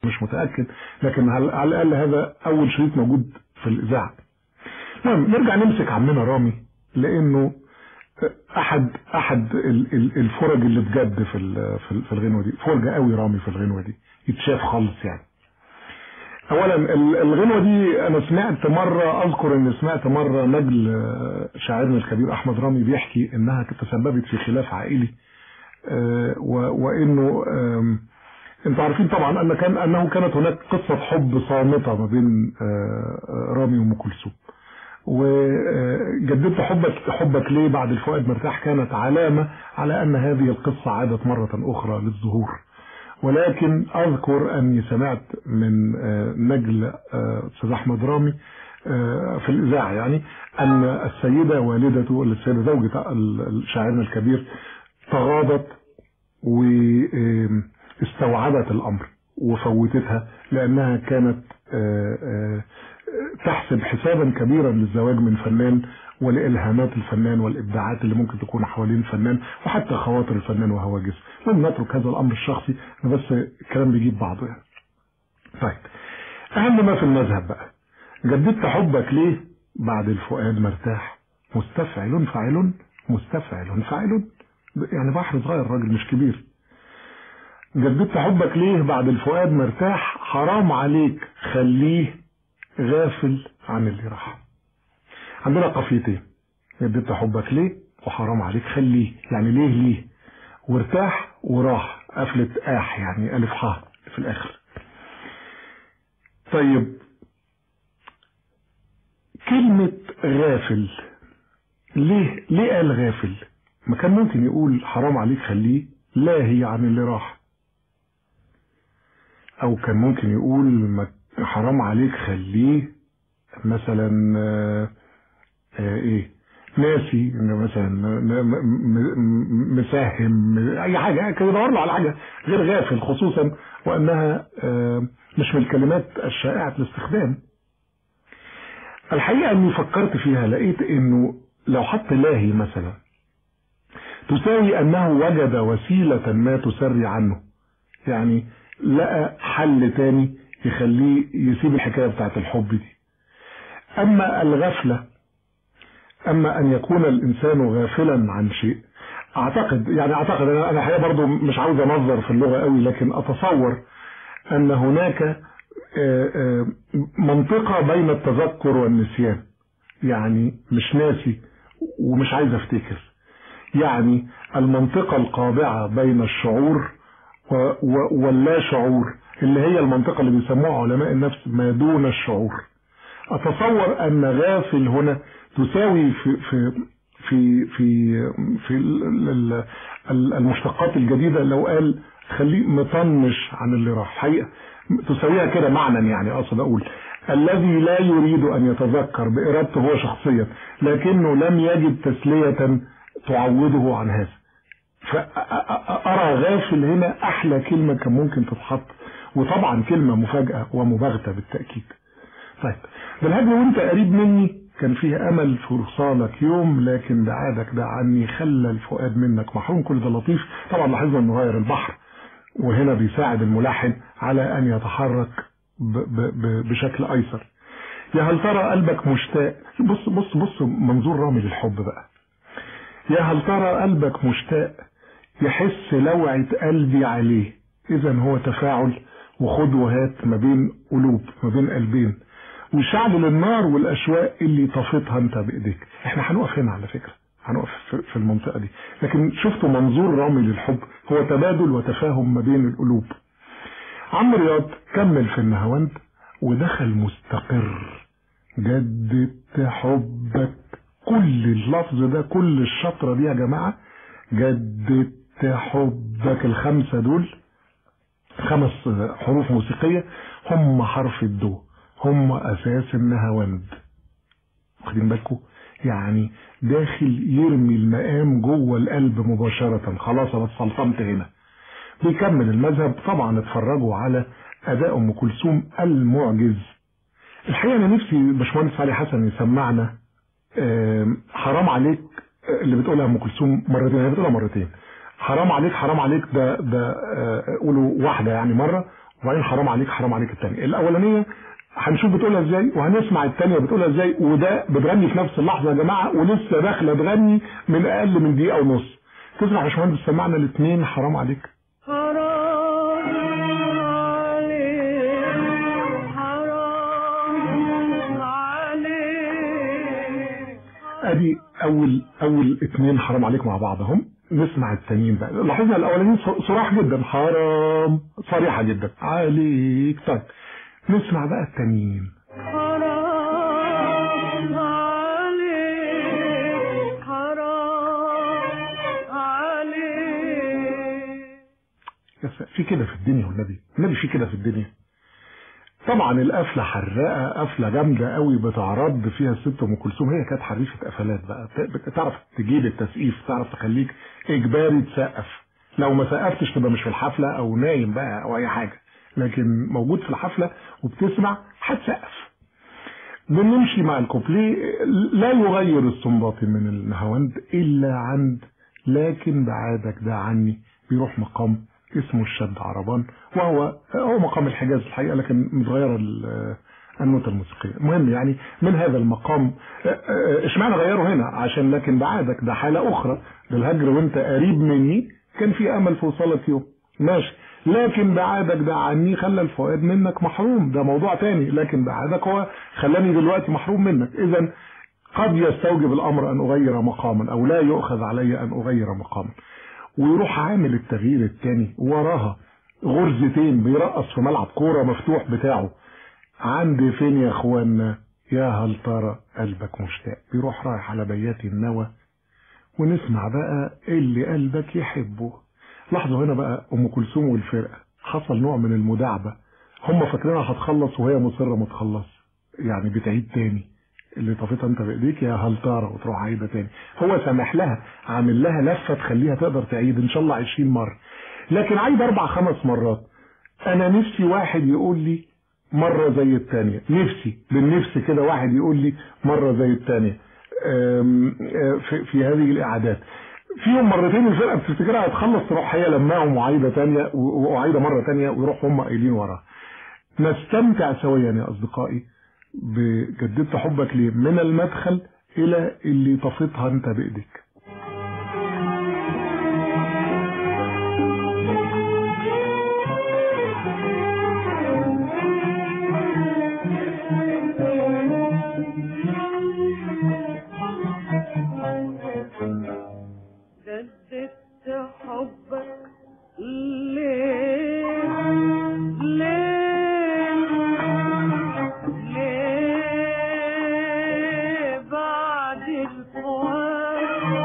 مش متاكد لكن على على الاقل هذا اول شريط موجود في الاذاعه المهم نرجع نمسك عمنا رامي لانه احد احد ال- ال- الفرج اللي بجد في ال- في ال- في الغنوه دي فرجه قوي رامي في الغنوه دي يتشاف خالص يعني اولا ال- الغنوه دي انا سمعت مره اذكر اني سمعت مره نجل آه، شاعرنا الكبير احمد رامي بيحكي انها تسببت في خلاف عائلي آه، و- وانه آم، انتوا عارفين طبعا ان كان انه كانت هناك قصه حب صامته ما بين آه، آه، رامي وام كلثوم وجددت حبك حبك ليه بعد الفؤاد مرتاح كانت علامه على ان هذه القصه عادت مره اخرى للظهور ولكن اذكر اني سمعت من آه، نجل آه، استاذ احمد رامي آه، في الاذاعه يعني ان السيده والدته السيده زوجة ال- شاعرنا الكبير تغاضت واستوعبت الامر وفوتتها لانها كانت آه، آه، تحسب حسابا كبيرا للزواج من فنان ولالهامات الفنان والابداعات اللي ممكن تكون حوالين الفنان وحتى خواطر الفنان وهواجسه المهم نترك هذا الامر الشخصي أنا بس الكلام بيجيب بعضه يعني طيب اهم ما في المذهب بقى جددت حبك ليه بعد الفؤاد مرتاح مستفعل فاعل مستفعل فاعل يعني بحر صغير راجل مش كبير جددت حبك ليه بعد الفؤاد مرتاح حرام عليك خليه غافل عن اللي راح عندنا قافيتين جددت حبك ليه وحرام عليك خليه يعني ليه ليه وارتاح وراح قفلة آح يعني ألف حاء في الآخر طيب كلمة غافل ليه ليه قال غافل ما كان ممكن يقول حرام عليك خليه لاهي عن اللي راح او كان ممكن يقول ما- حرام عليك خليه مثلا آه، آه، ايه ناسي إنه مثلا م- م- م- مساهم اي حاجه كان يدور له على حاجه غير غافل خصوصا وانها آه، مش من الكلمات الشائعه الاستخدام الحقيقه اني فكرت فيها لقيت انه لو حط لاهي مثلا تساوي انه وجد وسيله ما تسري عنه يعني لقى حل تاني يخليه يسيب الحكايه بتاعت الحب دي اما الغفله اما ان يكون الانسان غافلا عن شيء اعتقد يعني اعتقد انا انا الحقيقه برضو مش عاوز انظر في اللغه قوي لكن اتصور ان هناك آه، آه، منطقه بين التذكر والنسيان يعني مش ناسي ومش عايز افتكر يعني المنطقة القابعة بين الشعور و- و- واللا شعور اللي هي المنطقة اللي بيسموها علماء النفس ما دون الشعور أتصور أن غافل هنا تساوي في في في في في ال- ال- ال- المشتقات الجديدة لو قال خليه مطنش عن اللي راح حقيقة تساويها كده معنى يعني أقصد أقول الذي لا يريد أن يتذكر بإرادته هو شخصيا لكنه لم يجد تسلية تعوضه عن هذا فأرى غافل هنا أحلى كلمة كان ممكن تتحط وطبعا كلمة مفاجأة ومباغتة بالتأكيد طيب بالهدي وانت قريب مني كان فيه امل في وصالك يوم لكن بعادك ده عني خلى الفؤاد منك محروم كل ده لطيف طبعا لاحظنا انه غير البحر وهنا بيساعد الملحن على ان يتحرك ب ب ب بشكل ايسر يا هل ترى قلبك مشتاق بص بص بص منظور رامي للحب بقى يا هل ترى قلبك مشتاق يحس لوعة قلبي عليه اذا هو تفاعل وخد وهات ما بين قلوب ما بين قلبين وشعل النار والاشواق اللي طفتها انت بايديك احنا هنقف هنا على فكره هنقف في- في المنطقه دي لكن شفتوا منظور رامي للحب هو تبادل وتفاهم ما بين القلوب عم رياض كمل في النهاوند ودخل مستقر جددت حبك كل اللفظ ده كل الشطرة دي يا جماعة جددت حبك الخمسة دول خمس حروف موسيقية هم حرف الدو هم أساس النهاوند واخدين بالكم يعني داخل يرمي المقام جوه القلب مباشرة خلاص انا اتسلطنت هنا بيكمل المذهب طبعا اتفرجوا على اداء ام كلثوم المعجز الحقيقه انا نفسي باشمهندس علي حسن يسمعنا آم، حرام عليك آه، اللي بتقولها ام كلثوم مرتين هي بتقولها مرتين حرام عليك حرام عليك ده ده آه، قولوا واحده يعني مره وبعدين حرام عليك حرام عليك الثانيه الاولانيه هنشوف بتقولها ازاي وهنسمع الثانيه بتقولها ازاي وده بتغني في نفس اللحظه يا جماعه ولسه داخله تغني من اقل من دقيقه ونص تسمع يا باشمهندس سمعنا الاثنين حرام عليك حرام عليك حرام عليك ادي اول اول اتنين حرام عليك مع بعض اهم نسمع التانيين بقى لاحظنا الاولانيين ص- صراح جدا حرام صريحه جدا عليك طيب نسمع بقى التانيين حرام عليك حرام عليك يا سلام، في كده في الدنيا والنبي النبي في كده في الدنيا طبعا القفله حراقه قفله جامده قوي بتعرض فيها الست ام كلثوم هي كانت حريفه قفلات بقى ت- تعرف تجيب التسقيف تعرف تخليك اجباري تسقف لو ما سقفتش تبقى مش في الحفله او نايم بقى او اي حاجه لكن موجود في الحفله وبتسمع هتسقف بنمشي مع الكوبليه لا يغير السنباط من النهاوند الا عند لكن بعادك ده عني بيروح مقام اسمه الشد عربان وهو هو مقام الحجاز الحقيقه لكن متغيره ال- النوتة الموسيقية المهم يعني من هذا المقام اه، اه، اشمعنى غيره هنا عشان لكن بعادك ده حالة أخرى ده الهجر وانت قريب مني كان في أمل في وصلك يوم ماشي لكن بعادك ده عني خلى الفؤاد منك محروم ده موضوع تاني لكن بعادك هو خلاني دلوقتي محروم منك إذا قد يستوجب الأمر أن أغير مقاما أو لا يؤخذ علي أن أغير مقاما ويروح عامل التغيير التاني وراها غرزتين بيرقص في ملعب كورة مفتوح بتاعه عند فين يا اخوانا يا هل ترى قلبك مشتاق بيروح رايح على بيات النوى ونسمع بقى اللي قلبك يحبه لاحظوا هنا بقى ام كلثوم والفرقه حصل نوع من المداعبه هم فاكرينها هتخلص وهي مصره ما تخلص يعني بتعيد تاني اللي طفتها انت بايديك يا هل ترى وتروح عايده تاني هو سامح لها عامل لها لفه تخليها تقدر تعيد ان شاء الله 20 مره لكن عايد اربع خمس مرات انا نفسي واحد يقول لي مرة زي التانية نفسي بالنفس كده واحد يقول لي مرة زي التانية أم، أه، في, في هذه الإعادات فيهم مرتين الفرقة بتفتكرها هتخلص تروح هي لماهم وعايدة تانية و- وعايدة مرة تانية ويروحوا هم قايلين وراها نستمتع سويا يا أصدقائي بجددت حبك ليه من المدخل إلى اللي طفتها أنت بإيديك جددت حبك ليه ليه ليه بعد الفؤاد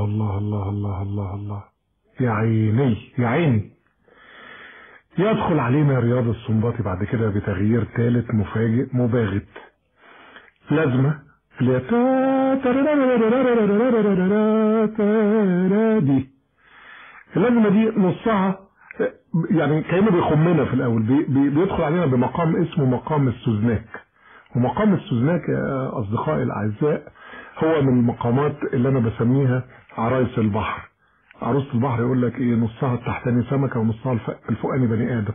الله الله الله الله الله يا عيني يا عيني يدخل علينا رياض السنباطي بعد كده بتغيير ثالث مفاجئ مباغت لازمة اللي هي تا- تا- دي اللازمة دي نصها يعني كأنه بيخمنا في الأول بي بي بيدخل علينا بمقام اسمه مقام السوزناك ومقام السوزناك يا أصدقائي الأعزاء هو من المقامات اللي أنا بسميها عرايس البحر عروسة البحر يقول لك إيه نصها التحتاني سمكة ونصها الف- الفوقاني بني آدم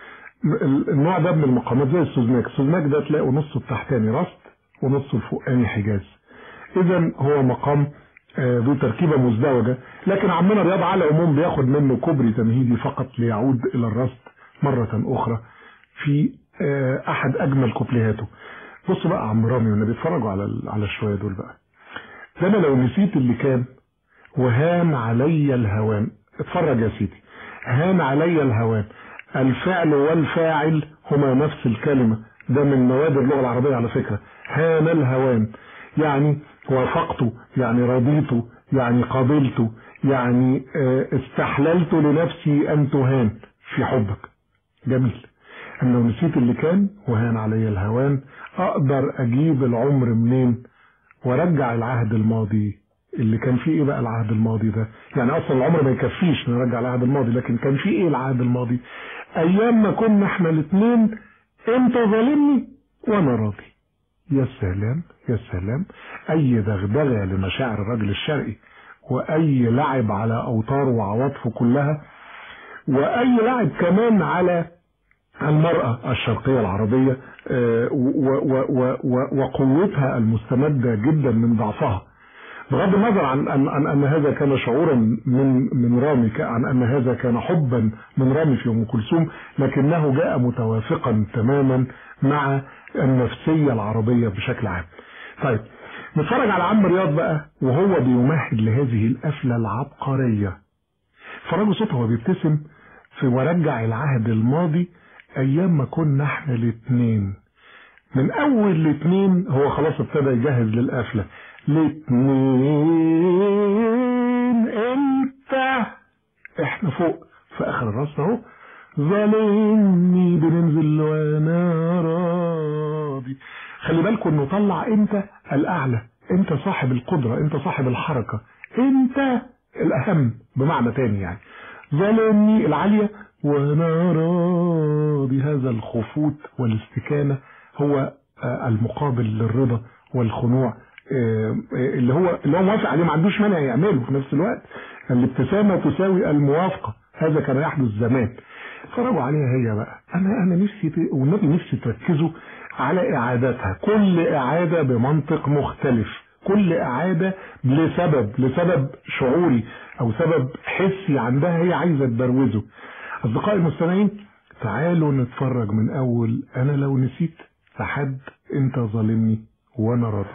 ال- النوع ده من المقامات زي السوزناك السوزناك ده تلاقوا نصه التحتاني رست ونصه الفوقاني حجاز إذا هو مقام آه، ذو تركيبة مزدوجة لكن عمنا رياض على العموم بياخد منه كوبري تمهيدي فقط ليعود إلى الرصد مرة أخرى في آه، أحد أجمل كوبليهاته بصوا بقى عم رامي والنبي اتفرجوا على ال- على الشوية دول بقى ده أنا لو نسيت اللي كان وهان علي الهوان اتفرج يا سيدي هان علي الهوان الفعل والفاعل هما نفس الكلمة ده من مواد اللغة العربية على فكرة هان الهوان يعني وافقت يعني رضيت يعني قبلت يعني آه، استحللت لنفسي أن تهان في حبك جميل أنا لو نسيت اللي كان وهان علي الهوان أقدر أجيب العمر منين وارجع العهد الماضي اللي كان فيه ايه بقى العهد الماضي ده يعني اصلا العمر ما يكفيش نرجع العهد الماضي لكن كان فيه ايه العهد الماضي ايام ما كنا احنا الاثنين انت ظالمني وانا راضي يا سلام يا سلام اي دغدغه لمشاعر الرجل الشرقي واي لعب على اوتاره وعواطفه كلها واي لعب كمان على المرأة الشرقية العربية آه، و- و- و- و- وقوتها المستمدة جدا من ضعفها بغض النظر عن أن, أن, أن هذا كان شعورا من من رامي ك- عن أن هذا كان حبا من رامي في أم كلثوم لكنه جاء متوافقا تماما مع النفسية العربية بشكل عام طيب نتفرج على عم رياض بقى وهو بيمهد لهذه القفلة العبقرية فرجوا صوته وهو بيبتسم في ورجع العهد الماضي ايام ما كنا احنا الاتنين من اول الاتنين هو خلاص ابتدى يجهز للقفله الاتنين انت احنا فوق في اخر الرصه اهو ظالمني بننزل وانا راضي خلي بالكم انه طلع انت الاعلى انت صاحب القدره انت صاحب الحركه انت الاهم بمعنى تاني يعني ظلمني العالية وانا راضي هذا الخفوت والاستكانة هو آه، المقابل للرضا والخنوع آه، آه، اللي هو اللي هو موافق عليه ما عندوش مانع يعمله في نفس الوقت الابتسامة تساوي الموافقة هذا كان يحدث زمان اتفرجوا عليها هي بقى انا انا نفسي ت- والنبي نفسي تركزوا على اعاداتها كل اعادة بمنطق مختلف كل اعادة لسبب لسبب شعوري او سبب حسي عندها هي عايزة تبروزه اصدقائي المستمعين تعالوا نتفرج من اول انا لو نسيت لحد انت ظالمني وانا راضي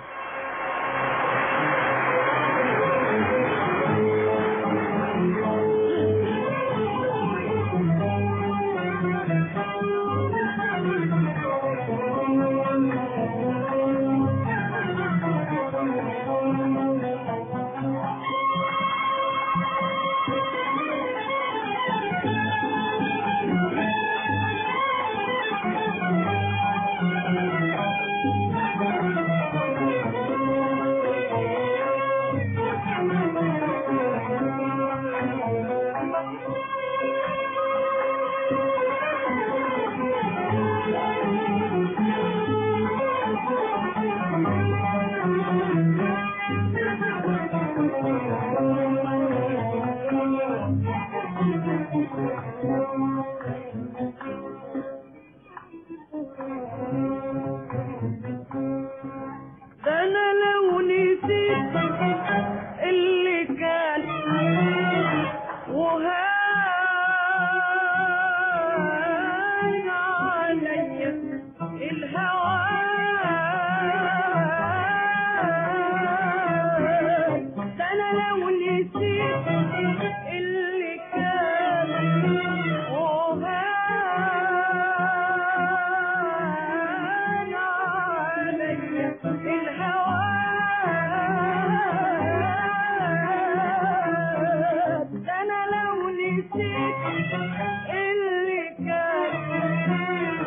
اللي كان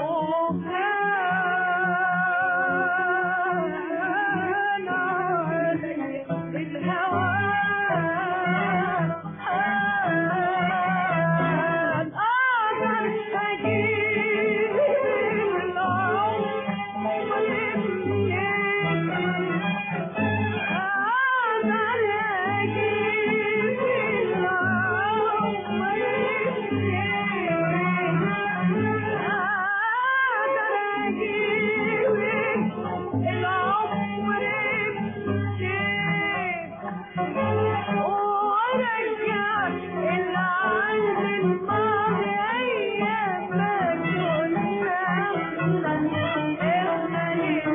وكان علي الهوى أقدر أجيب ورجع اللي عند الماضي أيام ما كنا إحنا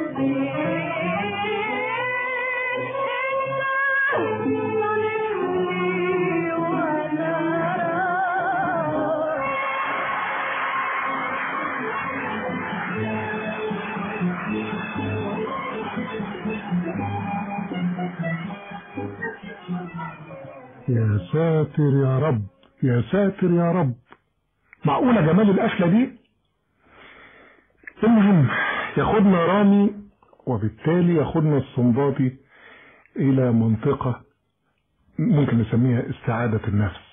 الاتنين وأنا يا ساتر يا رب يا ساتر يا رب معقولة جمال القفلة دي المهم ياخدنا رامي وبالتالي ياخدنا الصنباطي إلى منطقة ممكن نسميها استعادة النفس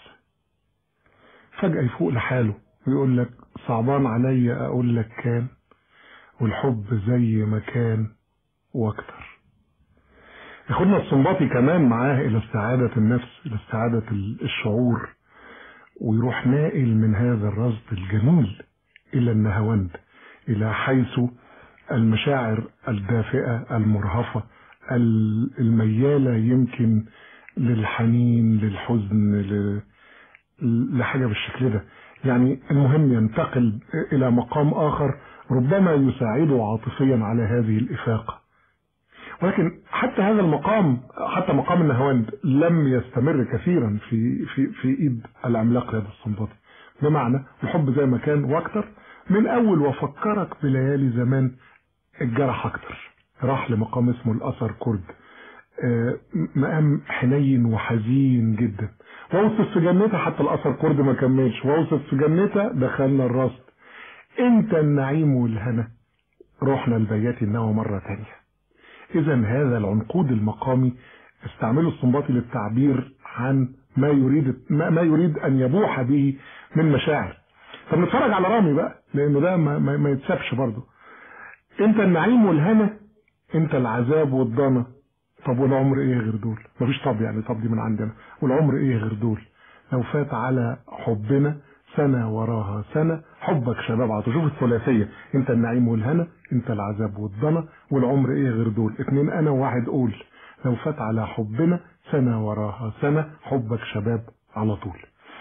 فجأة يفوق لحاله ويقول لك صعبان عليا أقول لك كان والحب زي ما كان وأكتر ياخدنا الصنباطي كمان معاه إلى استعادة النفس إلى استعادة الشعور ويروح ناقل من هذا الرصد الجميل إلى النهاوند إلى حيث المشاعر الدافئة المرهفة ال- الميالة يمكن للحنين للحزن ل- لحاجة بالشكل ده يعني المهم ينتقل إلى مقام آخر ربما يساعده عاطفيا على هذه الإفاقة ولكن حتى هذا المقام حتى مقام النهاوند لم يستمر كثيرا في في في ايد العملاق رياض السنباطي بمعنى الحب زي ما كان واكتر من اول وفكرك بليالي زمان الجرح اكتر راح لمقام اسمه الاثر كرد آه، مقام حنين وحزين جدا واوصف في جنتها حتى الاثر كرد ما كملش واوصف في جنتها دخلنا الرصد انت النعيم والهنا رحنا لبيات النوى مرة تانية إذا هذا العنقود المقامي استعمله السنباطي للتعبير عن ما يريد ما ما يريد أن يبوح به من مشاعر. طب نتفرج على رامي بقى لأنه ده ما, ما, ما يتسابش برضه. أنت النعيم والهنا أنت العذاب والضنا طب والعمر إيه غير دول؟ مفيش طب يعني طب دي من عندنا والعمر إيه غير دول؟ لو فات على حبنا سنة وراها سنة حبك شباب عطوا شوف الثلاثية انت النعيم والهنا انت العذاب والضنا والعمر ايه غير دول اتنين انا وواحد قول لو فات على حبنا سنة وراها سنة حبك شباب على طول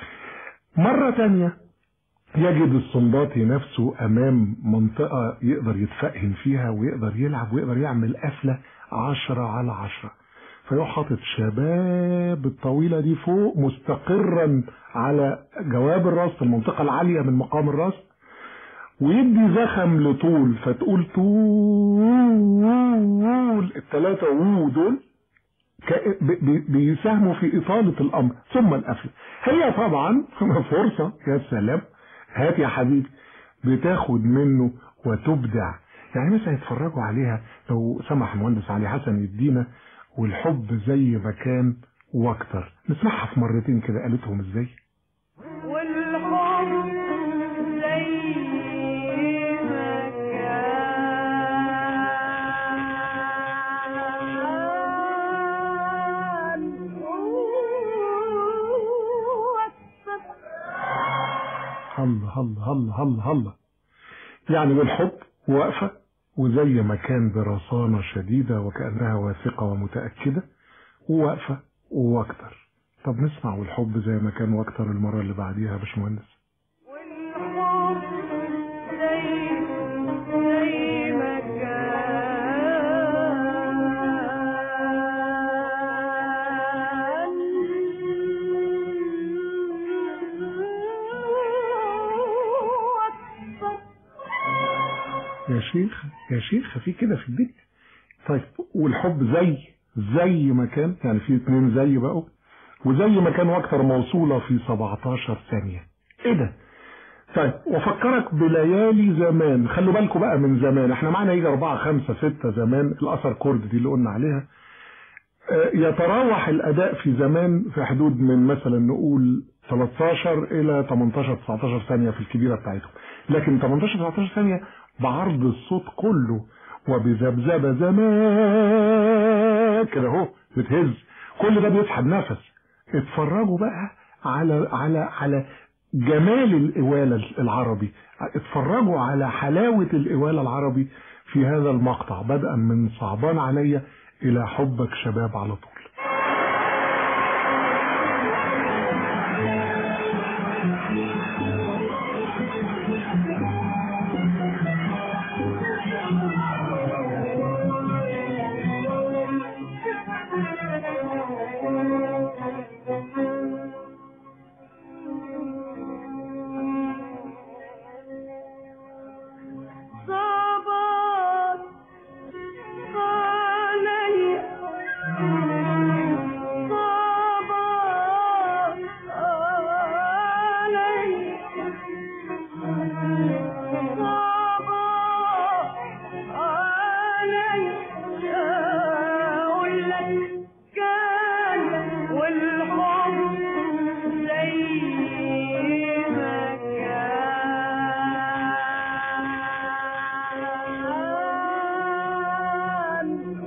مرة تانية يجد السنباطي نفسه امام منطقة يقدر يتفهم فيها ويقدر يلعب ويقدر يعمل قفلة عشرة على عشرة فيروح حاطط شباب الطويلة دي فوق مستقرا على جواب الراس في المنطقة العالية من مقام الراس ويدي زخم لطول فتقول طول الثلاثة وو دول ك- ب- ب- بيساهموا في إطالة الأمر ثم القفل هي طبعا فرصة يا سلام هات يا حبيبي بتاخد منه وتبدع يعني مثلا يتفرجوا عليها لو سمح المهندس علي حسن يدينا والحب زي ما كان واكتر نسمعها في مرتين كده قالتهم ازاي والحب زي ما كان وأكثر الله الله الله الله الله يعني بالحب واقفة وزي ما كان برصانة شديدة وكأنها واثقة ومتأكدة وواقفة واكتر طب نسمع والحب زي ما كان واكتر المرة اللي بعديها يا باشمهندس والحب زي زي ما كان وأكثر يا شيخ يا شيخ في كده في الدنيا طيب والحب زي زي ما كان يعني في اتنين زي بقوا وزي ما كان واكتر موصولة في 17 ثانية ايه ده طيب وفكرك بليالي زمان خلوا بالكم بقى من زمان احنا معانا يجي أربعة خمسة ستة زمان الأثر كورد دي اللي قلنا عليها آه، يتراوح الأداء في زمان في حدود من مثلا نقول 13 إلى 18 19 ثانية في الكبيرة بتاعتهم لكن 18 19 ثانية بعرض الصوت كله وبذبذبة زمان كده اهو بتهز كل ده بيسحب نفس اتفرجوا بقى على على على جمال الإوالة العربي اتفرجوا على حلاوة الإوالة العربي في هذا المقطع بدءا من صعبان عليا إلى حبك شباب على طول صبر علي صبر علي صبر علي أقول لك كان والحب زي ما كان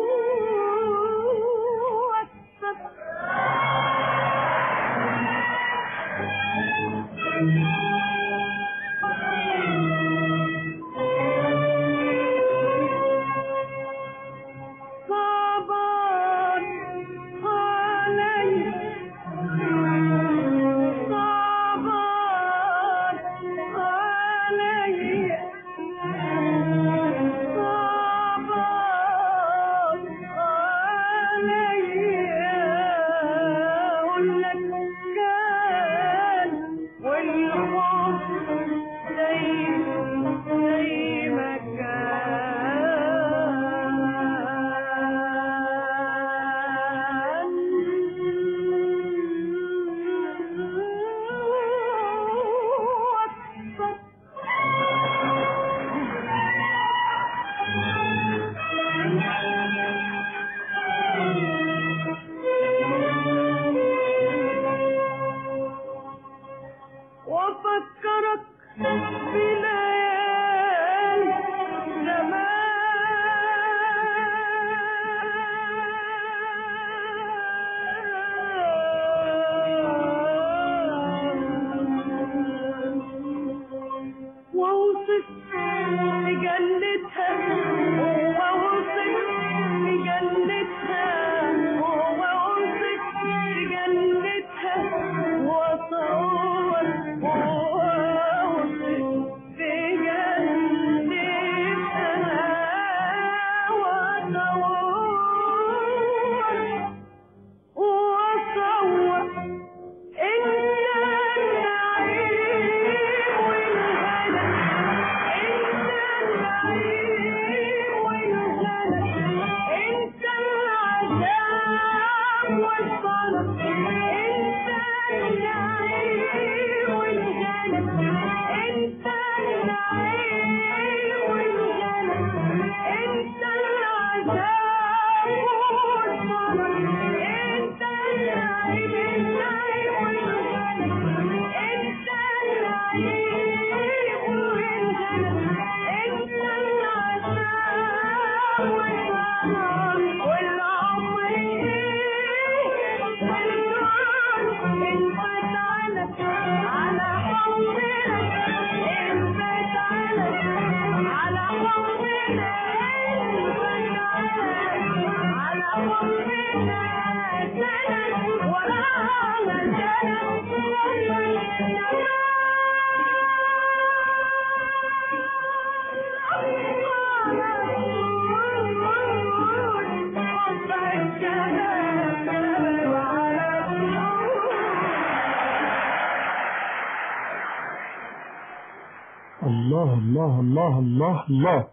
صبر علي صبر علي صبر علي أقول لك كان والحب زي زي ما كان وافكرك بليالي زمان واوصف لجنتها واوصف لجنتها واوصف لجنتها واصور واوصف لجنتها واصور واصور إن النعيم والهنا إن النعيم والهنا أنت العذاب والصلاة أنت النعيم والهنا أنت النعيم والهنا أنت العذاب والصلاة أنت النعيم النعيم والهنا أنت النعيم والهنا أنت العذاب والصلاة والعمر انفتح على حبنا انفتح على حبنا انفتح على حبنا سنة وراها الله الله الله الله الله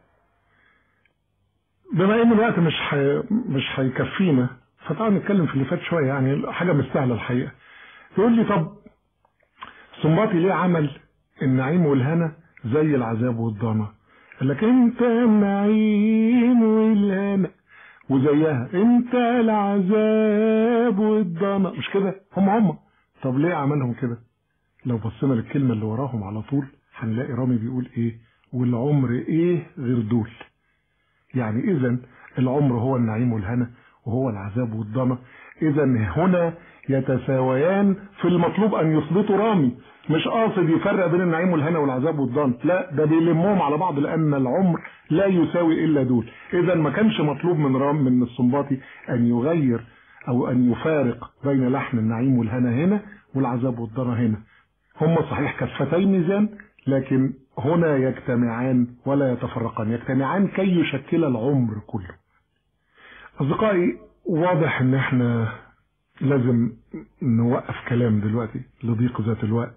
بما ان الوقت مش حي... مش هيكفينا فتعال نتكلم في اللي فات شويه يعني حاجه مستاهله الحقيقه يقول لي طب السنباطي ليه عمل النعيم والهنا زي العذاب والضنا قال لك انت النعيم والهنا وزيها انت العذاب والضنا مش كده هم هم طب ليه عملهم كده لو بصينا للكلمة اللي وراهم على طول هنلاقي رامي بيقول ايه والعمر ايه غير دول يعني اذا العمر هو النعيم والهنا وهو العذاب والضنا اذا هنا يتساويان في المطلوب ان يثبتوا رامي مش قاصد يفرق بين النعيم والهنا والعذاب والضنا لا ده بيلمهم على بعض لان العمر لا يساوي الا دول اذا ما كانش مطلوب من رام من السنباطي ان يغير او ان يفارق بين لحن النعيم والهنا هنا والعذاب والضنا هنا هم صحيح كفتي ميزان لكن هنا يجتمعان ولا يتفرقان يجتمعان كي يشكل العمر كله أصدقائي واضح إن إحنا لازم نوقف كلام دلوقتي لضيق ذات الوقت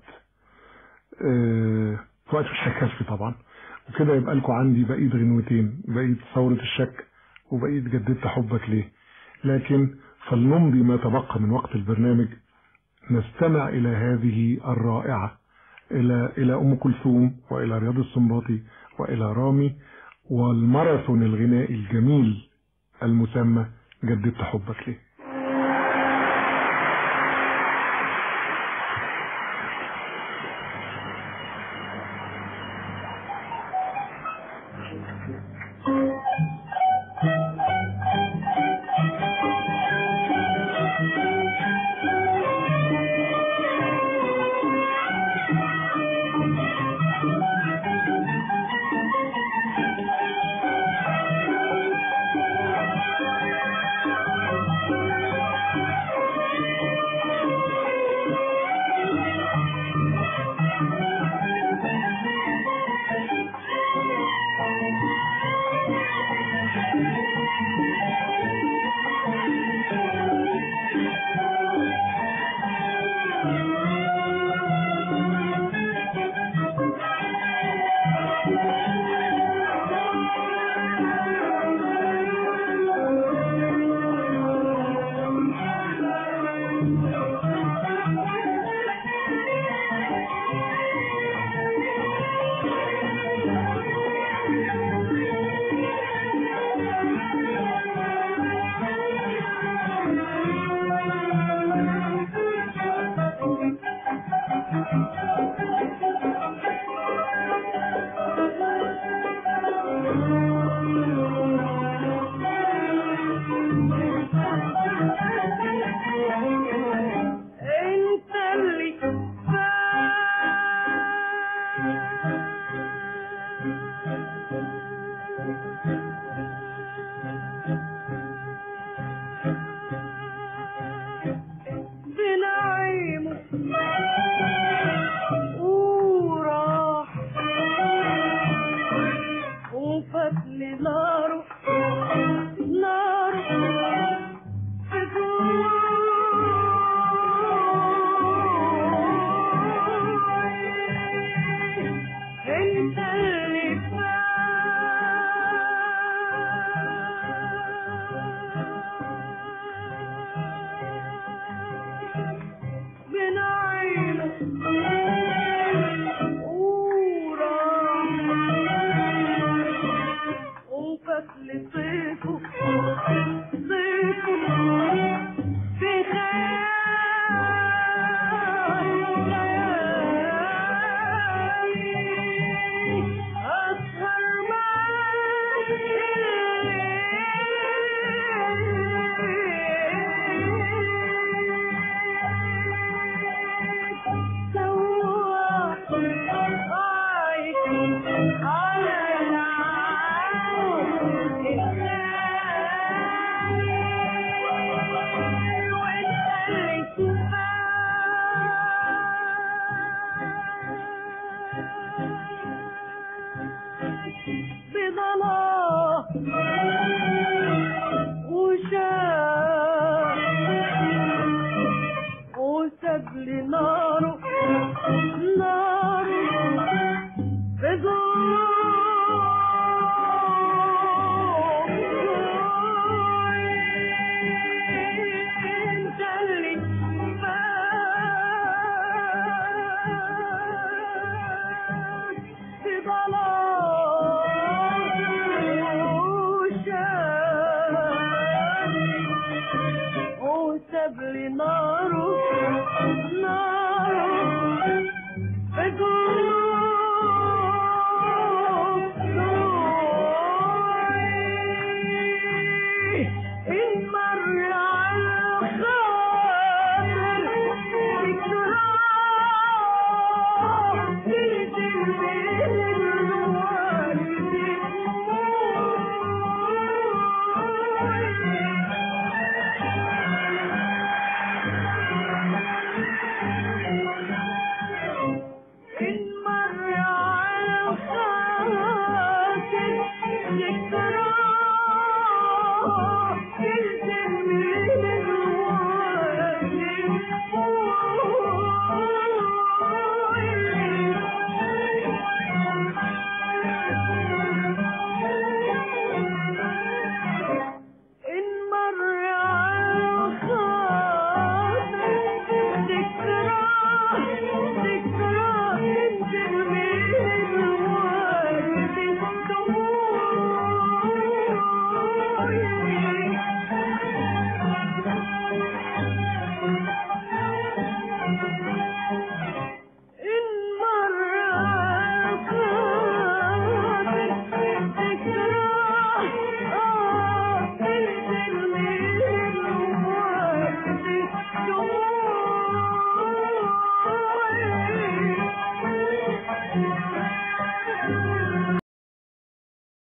أه وقت مش هيكفي طبعا وكده يبقى لكم عندي بقية غنوتين بقية ثورة الشك وبقية جددت حبك ليه لكن فلنمضي ما تبقى من وقت البرنامج نستمع إلى هذه الرائعة إلى إلى أم كلثوم وإلى رياض السنباطي وإلى رامي والماراثون الغنائي الجميل المسمى جددت حبك ليه انت اللي بنعيمه وراح وفتل ناره ناره انت اللي بنعيمه وراح وفتل صيفه صيفه في خيالي أسهر معك سوا عايش على بضلاه وشاف وساب لي ناره